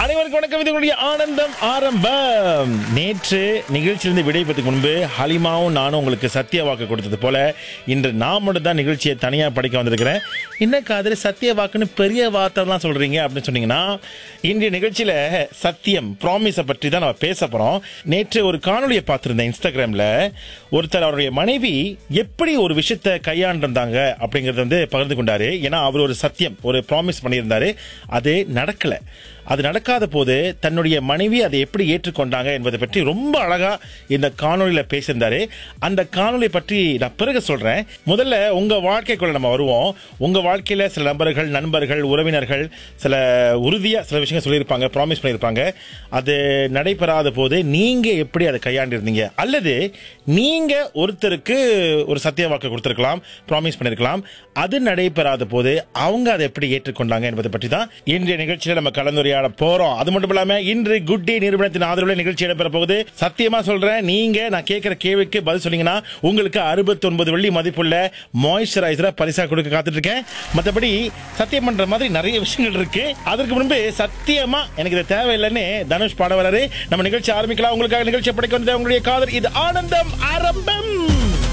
அனைவருக்கும் வணக்கம் இது உங்களுடைய ஆனந்தம் ஆரம்பம் நேற்று நிகழ்ச்சியிலிருந்து விடைபெறதுக்கு முன்பு ஹலிமாவும் நானும் உங்களுக்கு சத்திய வாக்கு கொடுத்தது போல இன்று நான் மட்டும் தான் நிகழ்ச்சியை தனியாக படிக்க வந்திருக்கிறேன் என்ன காதல் சத்திய வாக்குன்னு பெரிய வார்த்தைலாம் சொல்றீங்க அப்படின்னு சொன்னீங்கன்னா இன்றைய நிகழ்ச்சியில சத்தியம் ப்ராமிஸை பற்றி தான் நம்ம பேச போறோம் நேற்று ஒரு காணொலியை பார்த்திருந்தேன் இன்ஸ்டாகிராம்ல ஒருத்தர் அவருடைய மனைவி எப்படி ஒரு விஷயத்தை கையாண்டிருந்தாங்க அப்படிங்கறத வந்து பகிர்ந்து கொண்டாரு ஏன்னா அவர் ஒரு சத்தியம் ஒரு ப்ராமிஸ் பண்ணியிருந்தாரு அது நடக்கல அது நடக்காத போது தன்னுடைய மனைவி அதை எப்படி ஏற்றுக்கொண்டாங்க என்பதை பற்றி ரொம்ப அழகா இந்த காணொலியில பேசியிருந்தாரு அந்த காணொலி பற்றி நான் பிறகு சொல்றேன் முதல்ல உங்க வாழ்க்கைக்குள்ள நம்ம வருவோம் உங்க வாழ்க்கையில சில நபர்கள் நண்பர்கள் உறவினர்கள் சில உறுதியா சில விஷயங்கள் சொல்லியிருப்பாங்க ப்ராமிஸ் பண்ணியிருப்பாங்க அது நடைபெறாத போது நீங்க எப்படி அதை கையாண்டிருந்தீங்க அல்லது நீங்க ஒருத்தருக்கு ஒரு சத்திய வாக்கு கொடுத்திருக்கலாம் ப்ராமிஸ் பண்ணிருக்கலாம் அது நடைபெறாத போது அவங்க அதை எப்படி ஏற்றுக்கொண்டாங்க என்பதை பற்றி தான் இன்றைய நிகழ்ச்சியில நம்ம கலந்துரையாட போறோம் அது மட்டும் இல்லாம இன்று குட் டே நிறுவனத்தின் ஆதரவுல நிகழ்ச்சி இடம்பெற போகுது சத்தியமா சொல்றேன் நீங்க நான் கேட்கிற கேள்விக்கு பதில் சொன்னீங்கன்னா உங்களுக்கு 69 வெள்ளி மதிப்புள்ள மாய்ஸ்சரைசரை பரிசா கொடுக்க காத்துட்டு இருக்கேன் மற்றபடி சத்தியம் பண்ற மாதிரி நிறைய விஷயங்கள் இருக்கு அதற்கு முன்பு சத்தியமா எனக்கு இது தேவையில்லைன்னு தனுஷ் பாட வராரு நம்ம நிகழ்ச்சி ஆரம்பிக்கலாம் உங்களுக்காக நிகழ்ச்சி படைக்க வந்தது உங்களுடைய காதல் இது ஆனந்தம் ஆரம்பம்